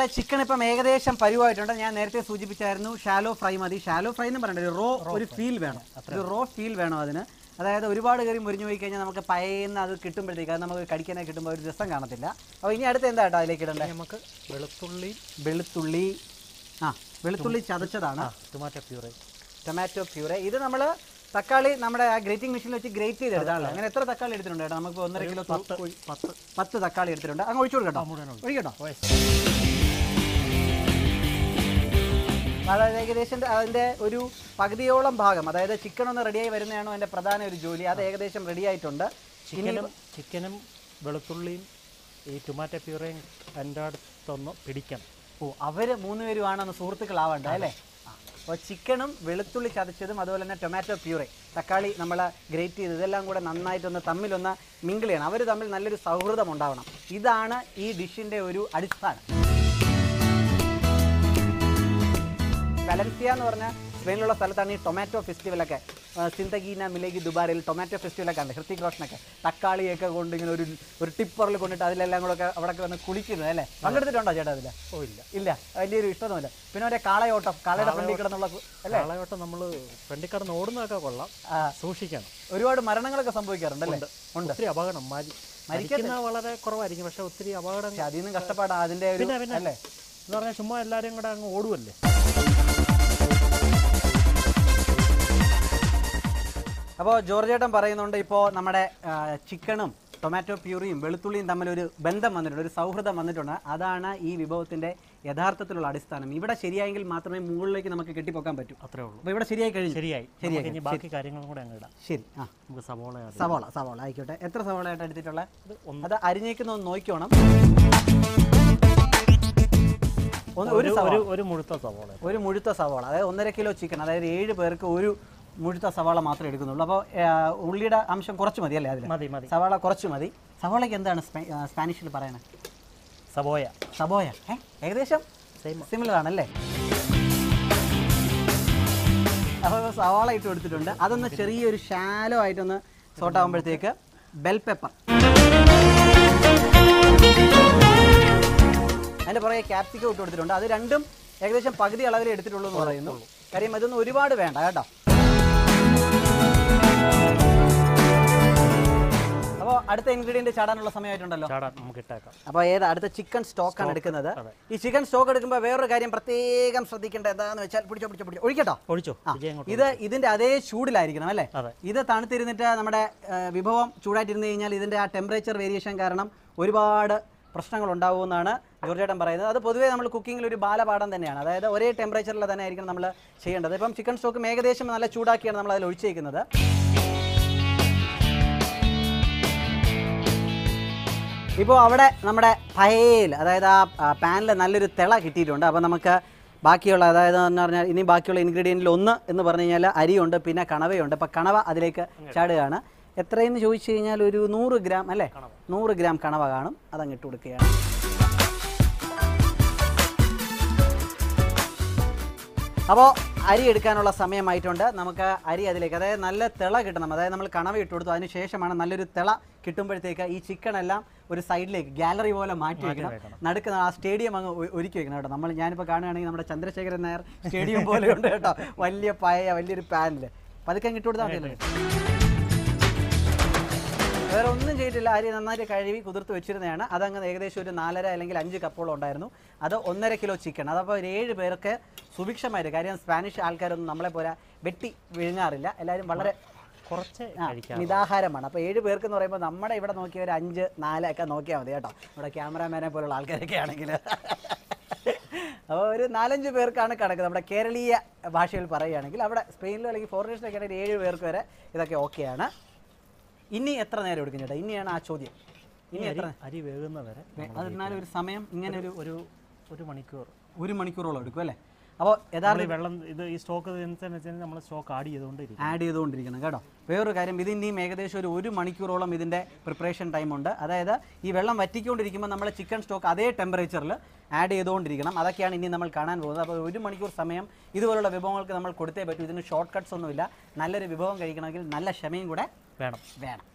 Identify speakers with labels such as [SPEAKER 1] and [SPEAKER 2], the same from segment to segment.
[SPEAKER 1] നമ്മുടെ ചിക്കൻ ഇപ്പം ഏകദേശം പരുവായിട്ടുണ്ട് ഞാൻ നേരത്തെ സൂചിപ്പിച്ചായിരുന്നു ഷാലോ ഫ്രൈ മതി ഷാലോ ഫ്രൈ എന്ന് പറഞ്ഞിട്ട് റോ ഒരു ഫീൽ വേണം ഒരു റോ ഫീൽ വേണം അതിന് അതായത് ഒരുപാട് കയറി മുരിഞ്ഞു പോയി കഴിഞ്ഞാൽ നമുക്ക് പയന്ന് അത് കിട്ടുമ്പോഴത്തേക്ക് അത് നമുക്ക് കടിക്കാനായി കിട്ടുമ്പോൾ ഒരു രസം കാണത്തില്ല അപ്പോൾ ഇനി അടുത്ത് എന്താ കേട്ടോ അതിലേക്ക് ഇടേണ്ടത്
[SPEAKER 2] നമുക്ക് വെളുത്തുള്ളി
[SPEAKER 1] വെളുത്തുള്ളി ആ വെളുത്തുള്ളി ചതച്ചതാണ്
[SPEAKER 2] ടൊമാറ്റോ പ്യൂറേ
[SPEAKER 1] ടൊമാറ്റോ പ്യൂറെ ഇത് നമ്മൾ തക്കാളി നമ്മുടെ ആ ഗ്രേറ്റിംഗ് മെഷീനിൽ വെച്ച് ഗ്രേറ്റ് ചെയ്ത് എടുത്താണല്ലോ അങ്ങനെ എത്ര തക്കാളി എടുത്തിട്ടുണ്ട് കേട്ടോ നമുക്ക് ഒന്നര കിലോ
[SPEAKER 2] പത്ത് പത്ത്
[SPEAKER 1] പത്ത് തക്കാളി എടുത്തിട്ടുണ്ട് അങ്ങ് ഒഴിച്ചു കൊടുക്കട്ടോ
[SPEAKER 2] മുഴുവനുണ്ട്.
[SPEAKER 1] ഒഴിക്കട്ടോ
[SPEAKER 2] ഓ, yes.
[SPEAKER 1] അതായത് ഏകദേശം അതിൻ്റെ ഒരു പകുതിയോളം ഭാഗം അതായത് ചിക്കൻ ഒന്ന് റെഡിയായി വരുന്നതാണോ അതിൻ്റെ പ്രധാന ഒരു ജോലി അത് ഏകദേശം റെഡി ആയിട്ടുണ്ട് ഇനി
[SPEAKER 2] ചിക്കനും ചിക്കനും വെളുത്തുള്ളിയും ഈ ടൊമാറ്റോ പ്യൂറേയും എൻ്റെ അടുത്തൊന്ന് പിടിക്കണം
[SPEAKER 1] ഓ അവർ മൂന്നുപേരുമാണെന്ന് സുഹൃത്തുക്കളാവണ്ട അല്ലേ അപ്പോൾ ചിക്കനും വെളുത്തുള്ളി ചതച്ചതും അതുപോലെ തന്നെ ടൊമാറ്റോ പ്യൂറെ തക്കാളി നമ്മൾ ഗ്രേറ്റ് ചെയ്ത് ഇതെല്ലാം കൂടെ നന്നായിട്ടൊന്ന് തമ്മിലൊന്ന് മിങ്കിൾ ചെയ്യണം അവർ തമ്മിൽ നല്ലൊരു സൗഹൃദം ഉണ്ടാവണം ഇതാണ് ഈ ഡിഷിൻ്റെ ഒരു അടിസ്ഥാനം വലൻസിയ എന്ന് പറഞ്ഞ സ്പെയിനിലുള്ള സ്ഥലത്താണ് ഈ ടൊമാറ്റോ ഫെസ്റ്റിവലൊക്കെ സിന്തഗീന മിലേഗി ദുബാരയിൽ ടൊമാറ്റോ ഫെസ്റ്റിവലൊക്കെ ഉണ്ട് ഹൃത്തിക് റോഷനൊക്കെ തക്കാളിയൊക്കെ കൊണ്ട് ഇങ്ങനെ ഒരു ഒരു ടിപ്പറിൽ കൊണ്ടിട്ട് അതിലെല്ലാം കൂടെ ഒക്കെ അവിടെ വന്ന് കുളിക്കുന്നത് അല്ലേ പങ്കെടുത്തിട്ടുണ്ടോ ചേട്ടാ അതിൽ
[SPEAKER 2] ഓ ഇല്ല
[SPEAKER 1] ഇല്ല വലിയൊരു ഇഷ്ടമൊന്നുമില്ല പിന്നെ ഒരു കാളയോട്ടം കാളയുടെ ഫ്രണ്ടിൽ കിടന്നുള്ള കു- അല്ലേ
[SPEAKER 2] നാളെയോട്ട് നമ്മൾ ഫ്രണ്ടിൽ കിടന്ന് ഓടുന്നതൊക്കെ കൊള്ളാം
[SPEAKER 1] ആ,
[SPEAKER 2] സൂക്ഷിക്കണം
[SPEAKER 1] ഒരുപാട് മരണങ്ങളൊക്കെ സംഭവിക്കാറുണ്ട് അല്ലേ ഉണ്ട്
[SPEAKER 2] ഒത്തിരി അപകടം മരി മരിക്കുന്ന വളരെ കുറവായിരിക്കും പക്ഷെ ഒത്തിരി അപകടം
[SPEAKER 1] പക്ഷെ അതിൽ നിന്ന് കഷ്ടപ്പാടാ അതിന്റെ ഒരു
[SPEAKER 2] പിന്നെ പിന്നെ
[SPEAKER 1] അല്ലേ
[SPEAKER 2] എന്ന് പറഞ്ഞാൽ ചുമ്മാ എല്ലാവരും കൂടെ അങ്ങ് ഓടുവല്ലേ
[SPEAKER 1] അപ്പോൾ ജോർജ് ചേട്ടൻ പറയുന്നുണ്ട് ഇപ്പോൾ നമ്മുടെ ആ, ചിക്കനും ടൊമാറ്റോ പ്യൂറിയും വെളുത്തുള്ളിയും തമ്മിലൊരു ബന്ധം വന്നിട്ടുണ്ട് ഒരു സൗഹൃദം വന്നിട്ടുണ്ട് അതാണ് ഈ വിഭവത്തിന്റെ യഥാർത്ഥത്തിലുള്ള അടിസ്ഥാനം ഇവിടെ ശരിയായെങ്കിൽ മാത്രമേ മുകളിലേക്ക് നമുക്ക് കെട്ടിപ്പോക്കാൻ പറ്റൂ
[SPEAKER 2] അത്രേ ഉള്ളൂ
[SPEAKER 1] അപ്പോൾ ഇവിടെ ശരിയായി കഴിഞ്ഞു
[SPEAKER 2] ശരിയായി
[SPEAKER 1] ശരിയായി.
[SPEAKER 2] നമുക്ക് ഇനി ബാക്കി കാര്യങ്ങളും കൂടെ അങ്ങ് ഇടാം
[SPEAKER 1] ശരി ആ
[SPEAKER 2] നമുക്ക് സവോള ആഡ് ചെയ്യാം.
[SPEAKER 1] സവാള സവാള ആയിക്കോട്ടെ എത്ര സവാള ആയിട്ട് എടുത്തിട്ടുള്ള
[SPEAKER 2] ഇത് ഒന്ന്
[SPEAKER 1] അത് അരിഞ്ഞേക്കുന്ന ഒന്ന് നോക്കിക്കോണം ഒന്ന് ഒരു
[SPEAKER 2] ഒരു
[SPEAKER 1] സവാള
[SPEAKER 2] ഒരു ഒരു മുഴുത്ത സവോള
[SPEAKER 1] ഒരു മുഴുത്ത സവാള അതായത് ഒന്നര കിലോ ചിക്കൻ അതായത് ഏഴ് പേർക്ക് ഒരു മുഴുത്ത സവാള മാത്രമേ എടുക്കുന്നുള്ളൂ അപ്പോൾ ഉള്ളിയുടെ അംശം കുറച്ച് മതി അല്ലേ അതിൽ
[SPEAKER 2] മതി മതി
[SPEAKER 1] സവാള കുറച്ച് മതി സവാളയ്ക്ക് എന്താണ് സ്പെ- ആ, സ്പാനിഷിൽ പറയണത്
[SPEAKER 2] സവോയ
[SPEAKER 1] സബോയ ഏ ഏകദേശം
[SPEAKER 2] സെയിം
[SPEAKER 1] സിമിലർ ആണല്ലേ അപ്പോൾ സവാള ഇട്ട് കൊടുത്തിട്ടുണ്ട് അതൊന്ന് ചെറിയൊരു ഷാലോ ആയിട്ടൊന്ന് സോട്ട് ആകുമ്പോഴത്തേക്ക് ബെൽ പെപ്പർ അതിൻ്റെ പുറകെ ക്യാപ്സിക്കം ഇട്ട് കൊടുത്തിട്ടുണ്ട് അത് രണ്ടും ഏകദേശം പകുതി അളവിൽ എടുത്തിട്ടുള്ളൂ എന്ന് പറയുന്നു കാര്യം ഇതൊന്നും ഒരുപാട് വേണ്ട കേട്ടോ അപ്പോൾ അടുത്ത ഇൻഗ്രീഡിയൻറ്റ് ചാടാനുള്ള സമയമായിട്ടുണ്ടല്ലോ
[SPEAKER 2] ചാടാൻ നമുക്ക് ഇട്ടേക്കാം
[SPEAKER 1] അപ്പോൾ ഏതാ അടുത്ത ചിക്കൻ സ്റ്റോക്കാണ് എടുക്കുന്നത്
[SPEAKER 2] അതെ.
[SPEAKER 1] ഈ ചിക്കൻ സ്റ്റോക്ക് എടുക്കുമ്പോൾ വേറൊരു കാര്യം പ്രത്യേകം ശ്രദ്ധിക്കേണ്ടത് എന്താണെന്ന് വെച്ചാൽ പിടിച്ചോ പിടിച്ചോ പിടിച്ചോ ഒഴിക്കട്ടോ
[SPEAKER 2] ഒഴിച്ചോ
[SPEAKER 1] ആ,
[SPEAKER 2] വിജയം കൊണ്ട്
[SPEAKER 1] ഇത് ഇതിന്റെ അതേ ചൂടിലായിരിക്കണം അല്ലേ
[SPEAKER 2] അതെ
[SPEAKER 1] ഇത് തണുത്തിരുന്നിട്ട് നമ്മുടെ ആ, വിഭവം ചൂടായിട്ടിരുന്ന് കഴിഞ്ഞാൽ ഇതിന്റെ ആ ടെമ്പറേച്ചർ വേരിയേഷൻ കാരണം ഒരുപാട് പ്രശ്നങ്ങൾ ഉണ്ടാകുമെന്നാണ് ജോർജേട്ടൻ പറയുന്നത് അത് പൊതുവേ നമ്മൾ കുക്കിങ്ങിൽ ഒരു ബാലപാഠം തന്നെയാണ് അതായത് ഒരേ ടെമ്പറേച്ചറിൽ തന്നെ ആയിരിക്കണം നമ്മൾ ചെയ്യേണ്ടത് ഇപ്പം ചിക്കൻ സ്റ്റോക്കും ഏകദേശം നല്ല ചൂടാക്കിയാണ് നമ്മൾ അതിൽ ഒഴിച്ചേക്കുന്നത് ഇപ്പോൾ അവിടെ നമ്മുടെ പയയിൽ അതായത് ആ പാനിൽ നല്ലൊരു തിള കിട്ടിയിട്ടുണ്ട് അപ്പോൾ നമുക്ക് ബാക്കിയുള്ള അതായത് എന്ന് പറഞ്ഞാൽ ഇനി ബാക്കിയുള്ള ഇൻഗ്രീഡിയൻറ്റിൽ ഒന്ന് എന്ന് പറഞ്ഞു കഴിഞ്ഞാൽ അരിയുണ്ട് പിന്നെ കണവയുണ്ട് അപ്പോൾ കണവ അതിലേക്ക് ചാടുകയാണ് എത്രയെന്ന് ചോദിച്ചു കഴിഞ്ഞാൽ ഒരു നൂറ് ഗ്രാം അല്ലേ നൂറ് ഗ്രാം കണവ കാണും അതങ്ങ് ഇട്ട് കൊടുക്കുകയാണ് അപ്പോൾ അരി എടുക്കാനുള്ള സമയമായിട്ടുണ്ട് നമുക്ക് അരി അതിലേക്ക് അതായത് നല്ല തിള കിട്ടണം അതായത് നമ്മൾ കണവ ഇട്ട് കൊടുത്തു അതിന് ശേഷമാണ് നല്ലൊരു തിള കിട്ടുമ്പോഴത്തേക്ക് ഈ ചിക്കൻ എല്ലാം ഒരു സൈഡിലേക്ക് ഗാലറി പോലെ മാറ്റി വെക്കണം
[SPEAKER 2] വെക്കണം.
[SPEAKER 1] നടുക്ക് ആ സ്റ്റേഡിയം അങ്ങ് ഒ- ഒരുക്കി വെക്കണം കേട്ടോ നമ്മൾ ഞാനിപ്പോൾ കാണുകയാണെങ്കിൽ നമ്മുടെ ചന്ദ്രശേഖരൻ നായർ സ്റ്റേഡിയം പോലെ ഉണ്ട് കേട്ടോ വലിയ പഴയ വലിയൊരു പാനിൽ പതുക്കെ അങ്ങ് ഇട്ട് കൊടുത്താൽ മതിയല്ലോ വേറെ ഒന്നും ചെയ്തിട്ടില്ല അരി നന്നായിട്ട് കഴുകി കുതിർത്ത് വെച്ചിരുന്നതാണ് അതങ്ങ് ഏകദേശം ഒരു നാലര അല്ലെങ്കിൽ അഞ്ച് കപ്പോളം ഉണ്ടായിരുന്നു അത് ഒന്നര കിലോ ചിക്കൻ അതപ്പോൾ ഒരു ഏഴ് പേർക്ക് സുഭിക്ഷമായിട്ട് കാര്യം സ്പാനിഷ് ആൾക്കാരൊന്നും നമ്മളെ പോലെ വെട്ടി വിഴുങ്ങാറില്ല എല്ലാവരും വളരെ
[SPEAKER 2] കുറച്ച്
[SPEAKER 1] ആ,
[SPEAKER 2] കഴിക്കാം
[SPEAKER 1] മിതാഹാരമാണ് അപ്പോൾ ഏഴ് പേർക്ക് എന്ന് പറയുമ്പോൾ നമ്മുടെ ഇവിടെ നോക്കിയ ഒരു അഞ്ച് നാല് ഒക്കെ നോക്കിയാൽ മതി കേട്ടോ നമ്മുടെ ക്യാമറാമാനെ പോലുള്ള ആൾക്കാരൊക്കെ ആണെങ്കിൽ അപ്പോൾ ഒരു നാലഞ്ച് പേർക്കാണ് കണക്ക് നമ്മുടെ കേരളീയ ഭാഷയിൽ പറയുകയാണെങ്കിൽ അവിടെ സ്പെയിനിലോ അല്ലെങ്കിൽ ഫോറിനേഴ്സിലൊക്കെ ആണെങ്കിൽ ഏഴ് പേർക്ക് വരെ ഇതൊക്കെ ഓക്കെയാണ് ഇനി എത്ര നേരം എടുക്കും ചേട്ടാ ഇനിയാണ് ആ ചോദ്യം ഇനി
[SPEAKER 2] അരി
[SPEAKER 1] എത്ര
[SPEAKER 2] അരി വേകുന്ന വരെ
[SPEAKER 1] അതെന്നാലും ഒരു സമയം ഇങ്ങനെ ഒരു
[SPEAKER 2] ഒരു ഒരു മണിക്കൂർ
[SPEAKER 1] ഒരു മണിക്കൂറോളം എടുക്കും അല്ലേ അപ്പോൾ യഥാർത്ഥ
[SPEAKER 2] നമ്മൾ ഈ വെള്ളം ഇത് ഈ സ്റ്റോക്ക് വെച്ചാൽ നമ്മൾ സ്റ്റോക്ക് ആഡ് ചെയ്തുകൊണ്ടിരിക്കും
[SPEAKER 1] ആഡ് ചെയ്തുകൊണ്ടിരിക്കണം കേട്ടോ വേറൊരു കാര്യം ഇത് ഇനിയും ഏകദേശം ഒരു ഒരു മണിക്കൂറോളം ഇതിൻ്റെ പ്രിപ്പറേഷൻ ടൈം ഉണ്ട് അതായത് ഈ വെള്ളം വറ്റിക്കൊണ്ടിരിക്കുമ്പോൾ നമ്മൾ ചിക്കൻ സ്റ്റോക്ക് അതേ ടെമ്പറേച്ചറിൽ ആഡ് ചെയ്തുകൊണ്ടിരിക്കണം അതൊക്കെയാണ് ഇനി നമ്മൾ കാണാൻ പോകുന്നത് അപ്പോൾ ഒരു മണിക്കൂർ സമയം ഇതുപോലുള്ള വിഭവങ്ങൾക്ക് നമ്മൾ കൊടുത്തേ പറ്റൂ ഇതിന് ഷോർട്ട് കട്ട്സ് ഒന്നുമില്ല നല്ലൊരു വിഭവം കഴിക്കണമെങ്കിൽ നല്ല ക്ഷമയും കൂടെ
[SPEAKER 2] വേണം
[SPEAKER 1] വേണം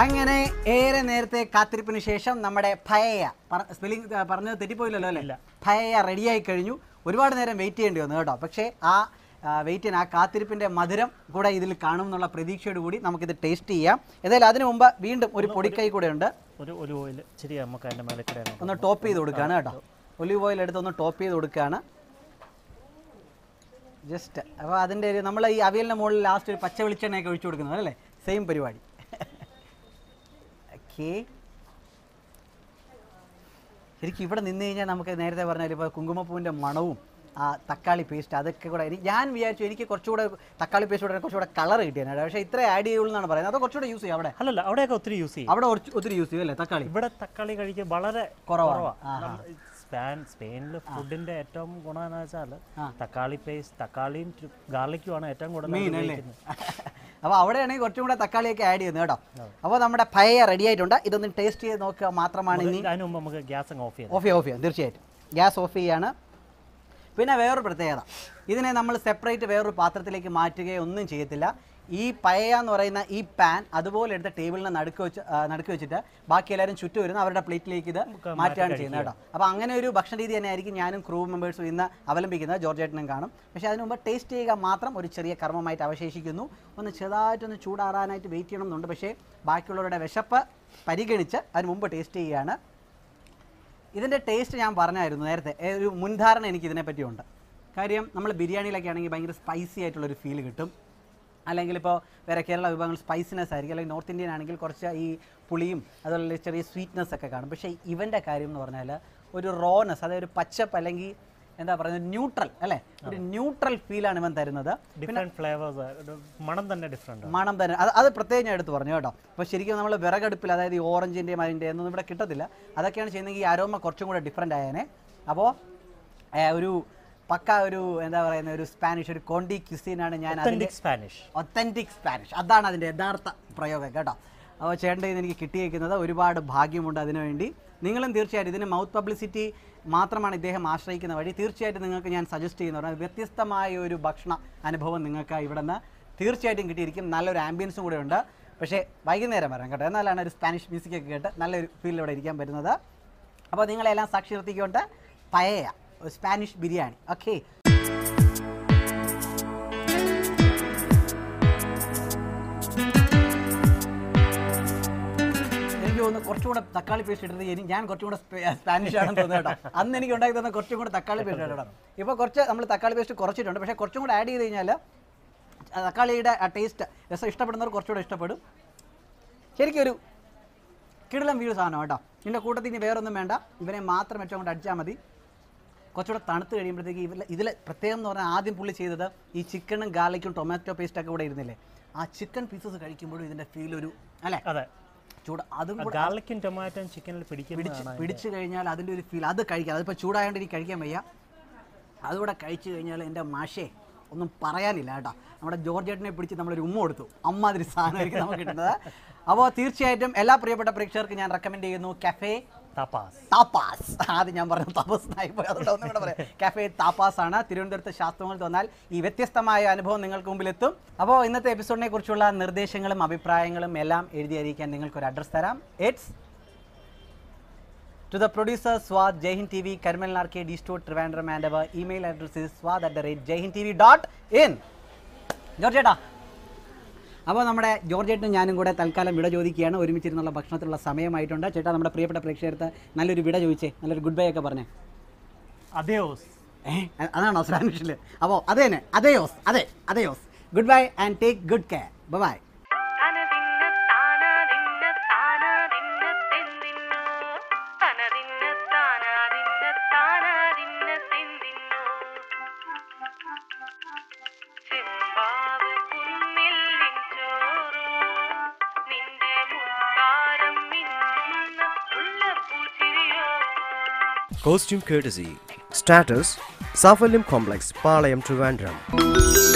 [SPEAKER 1] അങ്ങനെ ഏറെ നേരത്തെ കാത്തിരിപ്പിന് ശേഷം നമ്മുടെ ഭയ സ്പെല്ലിംഗ് പറഞ്ഞത് തെറ്റിപ്പോയില്ലല്ലോ അല്ലേ ഭയ റെഡിയായി കഴിഞ്ഞു ഒരുപാട് നേരം വെയിറ്റ് ചെയ്യേണ്ടി വന്നു കേട്ടോ പക്ഷേ ആ വെയിറ്റിന് ആ കാത്തിരിപ്പിൻ്റെ മധുരം കൂടെ ഇതിൽ കാണും എന്നുള്ള പ്രതീക്ഷയോട് കൂടി നമുക്കിത് ടേസ്റ്റ് ചെയ്യാം ഏതായാലും അതിനു മുമ്പ് വീണ്ടും ഒരു പൊടിക്കൈ കൂടെ ഉണ്ട്
[SPEAKER 2] ഒരു ഒരു ഓയിൽ ശരി നമുക്ക് അതിൻ്റെ മേലെ കൂടെ അങ്ങ്
[SPEAKER 1] ഒന്ന് ടോപ്പ് ചെയ്ത് കൊടുക്കുകയാണ് കേട്ടോ ഒലിവ് ഓയിൽ എടുത്ത് ഒന്ന് ടോപ്പ് ചെയ്ത് കൊടുക്കുകയാണ് ജസ്റ്റ് അപ്പോൾ അതിൻ്റെ ഒരു നമ്മൾ ഈ അവിയലിൻ്റെ മുകളിൽ ലാസ്റ്റ് ഒരു പച്ച വെളിച്ചെണ്ണയൊക്കെ ഒഴിച്ചു കൊടുക്കുന്നത് അല്ലേ സെയിം പരിപാടി ഓക്കേ ശരിക്കും ഇവിടെ നിന്ന് കഴിഞ്ഞാൽ നമുക്ക് നേരത്തെ പറഞ്ഞാൽ ഇപ്പോൾ കുങ്കുമപ്പൂവിൻ്റെ മണവും ആ തക്കാളി പേസ്റ്റ് അതൊക്കെ കൂടെ എനിക്ക് ഞാൻ വിചാരിച്ചു എനിക്ക് കുറച്ചുകൂടെ തക്കാളി പേസ്റ്റ് കൂടെ കുറച്ചുകൂടെ കളർ കിട്ടിയാണ് പക്ഷേ ഇത്ര ആഡ് ചെയ്യുള്ളൂ എന്നാണ് പറയുന്നത് അത് കുറച്ചുകൂടെ യൂസ് ചെയ്യും അവിടെ
[SPEAKER 2] അല്ലല്ല അവിടെയൊക്കെ ഒത്തിരി യൂസ് ചെയ്യും
[SPEAKER 1] അവിടെ കുറച്ച് ഒത്തിരി യൂസ് ചെയ്യും അല്ലേ തക്കാളി
[SPEAKER 2] ഇവിടെ തക്കാളി കഴിക്കുക വളരെ
[SPEAKER 1] കുറവാണ്.
[SPEAKER 2] കുറവാ.
[SPEAKER 1] ആഹാ.
[SPEAKER 2] നമ്മ- സ്പാൻ സ്പെയിനിൽ ഫുഡിന്റെ ഏറ്റവും ഗുണം എന്ന് വെച്ചാൽ
[SPEAKER 1] ആ.
[SPEAKER 2] തക്കാളി പേസ്റ്റ് തക്കാളിയും ഗാർലിക്കുമാണ് ഏറ്റവും കൂടുതൽ
[SPEAKER 1] മെയിൻ അല്ലേ
[SPEAKER 2] ഉപയോഗിക്കുന്നത്.
[SPEAKER 1] അപ്പോൾ അവിടെയാണെങ്കിൽ കുറച്ചും കൂടെ തക്കാളിയൊക്കെ ആഡ് ചെയ്യുന്നത് കേട്ടോ അപ്പോൾ നമ്മുടെ പയ റെഡി ആയിട്ടുണ്ട് ഇതൊന്ന് ടേസ്റ്റ് ചെയ്ത് നോക്കുക മാത്രമാണ് ഇനി
[SPEAKER 2] അതിന് മുമ്പ് നമുക്ക് ഗ്യാസ് അങ്ങ് ഓഫ് ചെയ്യാം
[SPEAKER 1] ഓഫ് ചെയ്യാം ഓഫ് ചെയ്യാം തീർച്ചയായിട്ടും ഗ്യാസ് ഓഫ് ചെയ്യാണ് പിന്നെ വേറൊരു പ്രത്യേകത ഇതിനെ നമ്മൾ സെപ്പറേറ്റ് വേറൊരു പാത്രത്തിലേക്ക് മാറ്റുകയോ ഒന്നും ചെയ്യത്തില്ല ഈ പയ എന്ന് പറയുന്ന ഈ പാൻ അതുപോലെ എടുത്ത ടേബിളിന് നടുക്ക് വെച്ച് ആ, നടുക്ക് വെച്ചിട്ട് ബാക്കി എല്ലാവരും ചുറ്റും വരുന്ന അവരുടെ പ്ലേറ്റിലേക്ക് ഇത് മാറ്റുകയാണ് ചെയ്യുന്നത് കേട്ടോ അപ്പോൾ അങ്ങനെ ഒരു ഭക്ഷണ രീതി തന്നെയായിരിക്കും ഞാനും ക്രൂ മെമ്പേഴ്സും ഇന്ന് അവലംബിക്കുന്നത് ജോർജേട്ടനും കാണും പക്ഷേ അതിന് മുമ്പ് ടേസ്റ്റ് ചെയ്യുക മാത്രം ഒരു ചെറിയ കർമ്മമായിട്ട് അവശേഷിക്കുന്നു ഒന്ന് ചെറുതായിട്ടൊന്ന് ചൂടാറാനായിട്ട് വെയിറ്റ് ചെയ്യണം എന്നുണ്ട് പക്ഷേ ബാക്കിയുള്ളവരുടെ വിശപ്പ് പരിഗണിച്ച് അതിന് മുമ്പ് ടേസ്റ്റ് ചെയ്യുകയാണ് ഇതിൻ്റെ ടേസ്റ്റ് ഞാൻ പറഞ്ഞായിരുന്നു നേരത്തെ ഏ, ഒരു മുൻധാരണ എനിക്ക് ഇതിനെപ്പറ്റിയുണ്ട് കാര്യം നമ്മൾ ബിരിയാണിയിലൊക്കെ ആണെങ്കിൽ ഭയങ്കര സ്പൈസി ആയിട്ടുള്ളൊരു ഫീൽ കിട്ടും അല്ലെങ്കിൽ ഇപ്പോൾ വേറെ കേരള വിഭവങ്ങൾ സ്പൈസിനെസ് ആയിരിക്കും അല്ലെങ്കിൽ നോർത്ത് ഇന്ത്യൻ ആണെങ്കിൽ കുറച്ച് ഈ പുളിയും അതുപോലെ ചെറിയ സ്വീറ്റ്നെസ് ഒക്കെ കാണും പക്ഷേ ഇവൻ്റെ കാര്യം എന്ന് പറഞ്ഞാൽ ഒരു റോനെസ് അതായത് ഒരു പച്ചപ്പ് അല്ലെങ്കിൽ എന്താ പറയുന്നത് ന്യൂട്രൽ അല്ലേ ഒരു ന്യൂട്രൽ ഫീലാണ് ഇവൻ തരുന്നത്
[SPEAKER 2] ഡിഫറെന്റ് ഫ്ലേവേഴ്സ് മണം തന്നെ ഡിഫറെന്റ്
[SPEAKER 1] മണം തന്നെ അത് അത് പ്രത്യേകം ഞാൻ എടുത്ത് പറഞ്ഞു കേട്ടോ അപ്പോൾ ശരിക്കും നമ്മൾ വിറകടുപ്പിൽ അതായത് ഈ ഓറഞ്ചിൻ്റെയും അതിൻ്റെ ഒന്നും ഇവിടെ കിട്ടത്തില്ല അതൊക്കെയാണ് ചെയ്യുന്നതെങ്കിൽ ഈ അരോമ കുറച്ചും കൂടെ ഡിഫറെൻ്റ് ആയേനെ അപ്പോൾ ഒരു പക്ക ഒരു എന്താ പറയുന്ന ഒരു സ്പാനിഷ് ഒരു കോണ്ടി ക്യുസീനാണ് ഞാൻ അതിൻ്റെ
[SPEAKER 2] ഒത്തന്റിക് സ്പാനിഷ്
[SPEAKER 1] ഒത്തൻറ്റിക് സ്പാനിഷ് അതാണ് അതിൻ്റെ യഥാർത്ഥ പ്രയോഗം കേട്ടോ അപ്പോൾ ചേട്ടൻ്റെ ഇത് എനിക്ക് കിട്ടിയേക്കുന്നത് ഒരുപാട് ഭാഗ്യമുണ്ട് അതിനുവേണ്ടി നിങ്ങളും തീർച്ചയായിട്ടും ഇതിന് മൗത്ത് പബ്ലിസിറ്റി മാത്രമാണ് ഇദ്ദേഹം ആശ്രയിക്കുന്ന വഴി തീർച്ചയായിട്ടും നിങ്ങൾക്ക് ഞാൻ സജസ്റ്റ് ചെയ്യുന്ന പറഞ്ഞാൽ വ്യത്യസ്തമായ ഒരു ഭക്ഷണ അനുഭവം നിങ്ങൾക്ക് ഇവിടെ നിന്ന് തീർച്ചയായിട്ടും കിട്ടിയിരിക്കും നല്ലൊരു ആംബിയൻസും കൂടെ ഉണ്ട് പക്ഷേ വൈകുന്നേരം വരാം കേട്ടോ എന്നാലാണ് ഒരു സ്പാനിഷ് മ്യൂസിക് ഒക്കെ കേട്ട് നല്ലൊരു ഫീൽ ഇവിടെ ഇരിക്കാൻ പറ്റുന്നത് അപ്പോൾ നിങ്ങളെല്ലാം സാക്ഷി നിർത്തിക്കൊണ്ട് പയയ ഒരു സ്പാനിഷ് ബിരിയാണി ഓക്കെ എനിക്ക് തോന്നുന്നു കുറച്ചുകൂടെ തക്കാളി പേസ്റ്റ് ഇട്ടത് എനിക്ക് ഞാൻ കുറച്ചും കൂടെ സ്പെ- സ്പാനിഷ് ആണെന്ന് തോന്നുന്നു കേട്ടോ അന്ന് എനിക്ക് ഉണ്ടാക്കി തന്നെ കുറച്ചും കൂടെ തക്കാളി പേസ്റ്റ് കേട്ടോ ഇപ്പോൾ കുറച്ച് നമ്മൾ തക്കാളി പേസ്റ്റ് കുറച്ചിട്ടുണ്ട് പക്ഷേ കുറച്ചും കൂടെ ആഡ് ചെയ്ത് കഴിഞ്ഞാൽ തക്കാളിയുടെ ആ ടേസ്റ്റ് രസം ഇഷ്ടപ്പെടുന്നവർ കുറച്ചുകൂടെ ഇഷ്ടപ്പെടും ശരിക്കും ഒരു കിടിലം വീട് സാധനം കേട്ടോ ഇതിൻ്റെ കൂട്ടത്തിൽ ഇനി വേറൊന്നും വേണ്ട ഇവനെ മാത്രം ഏറ്റവും കൊണ്ട് അടിച്ചാൽ മതി കുറച്ചുകൂടെ തണുത്ത് കഴിയുമ്പോഴത്തേക്ക് ഇതിൽ ഇതിൽ പ്രത്യേകം എന്ന് പറഞ്ഞാൽ ആദ്യം പുള്ളി ചെയ്തത് ഈ ചിക്കനും ഗാർലിക്കും ടൊമാറ്റോ പേസ്റ്റൊക്കെ കൂടെ ഇരുന്നില്ലേ ആ ചിക്കൻ പീസസ് കഴിക്കുമ്പോഴും ഇതിൻ്റെ ഫീൽ ഒരു അല്ലേ
[SPEAKER 2] അതെ
[SPEAKER 1] ചൂട് അതും കൂടെ
[SPEAKER 2] ഗാർലിക്കും ടൊമാറ്റോയും ചിക്കനിൽ
[SPEAKER 1] പിടിച്ച്
[SPEAKER 2] പിടിക്കുന്നതാണ്
[SPEAKER 1] പിടിച്ചു കഴിഞ്ഞാൽ അതിൻ്റെ ഒരു ഫീൽ അത് കഴിക്കാം അതിപ്പോൾ ചൂടായതുകൊണ്ട് എനിക്ക് കഴിക്കാൻ വയ്യ അതുകൂടെ കഴിച്ചു കഴിഞ്ഞാൽ എൻ്റെ മാഷേ ഒന്നും പറയാനില്ല കേട്ടോ നമ്മുടെ ജോർജേട്ടനെ പിടിച്ച് നമ്മളൊരു ഉമ്മ കൊടുത്തു അമ്മാതിരി സാധനമായിരിക്കും നമുക്ക് കിട്ടുന്നത് അപ്പോൾ തീർച്ചയായിട്ടും എല്ലാ പ്രിയപ്പെട്ട പ്രേക്ഷകർക്കും ഞാൻ റെക്കമെൻഡ് ചെയ്യുന്നു കഫേ
[SPEAKER 2] തപാസ്
[SPEAKER 1] താപ്പാസ് ആദ്യം ഞാൻ പറഞ്ഞു തപസ് നായി പോയി അതുകൊണ്ട് ഒന്നും കൂടെ പറയാം കഫേ താപ്പാസ് ആണ് തിരുവനന്തപുരത്ത് ശാസ്ത്രങ്ങൾ വന്നാൽ ഈ വ്യത്യസ്തമായ അനുഭവം നിങ്ങൾക്ക് മുമ്പിൽ എത്തും അപ്പോൾ ഇന്നത്തെ എപ്പിസോഡിനെ കുറിച്ചുള്ള നിർദ്ദേശങ്ങളും അഭിപ്രായങ്ങളും എല്ലാം എഴുതി അറിയിക്കാൻ നിങ്ങൾക്കൊരു അഡ്രസ് തരാം it's To the producer Swad Jaihin TV, Karmel Narke, D Store, Trivandrum, and our email address is swad at the rate jaihintv.in. ജോർജേട്ടാ അപ്പോൾ നമ്മുടെ ജോർജേട്ടനും ഞാനും കൂടെ തൽക്കാലം വിട ചോദിക്കുകയാണ് ഒരുമിച്ചിരുന്നുള്ള ഭക്ഷണത്തിലുള്ള സമയമായിട്ടുണ്ട് ചേട്ടാ നമ്മുടെ പ്രിയപ്പെട്ട പ്രേക്ഷകർക്ക് നല്ലൊരു വിട ചോദിച്ചേ നല്ലൊരു ഗുഡ് ബൈ ഒക്കെ പറഞ്ഞേ
[SPEAKER 2] അതെയോസ്
[SPEAKER 1] ഏ അ- അതാണോ സ്പാനിഷിൽ അപ്പോൾ അത് തന്നെ അതെയോസ് അതെ അതെയോസ് goodbye and take good care bye
[SPEAKER 3] തനതിന്ന താനാതിന്ന താനാതിന്ന തെന്തിന്നോ തനതിന്ന താനാതിന്ന താനാതിന്ന തെന്തിന്നോ ചെമ്പാവ് കുന്നിൽ നിഞ്ചോറോ നിന്റെ മുത്താരം മിന്നുന്ന ഉള്ള പൂച്ചിരിയോ
[SPEAKER 4] Costume courtesy. Status Safalim Complex, Palayam Trivandrum.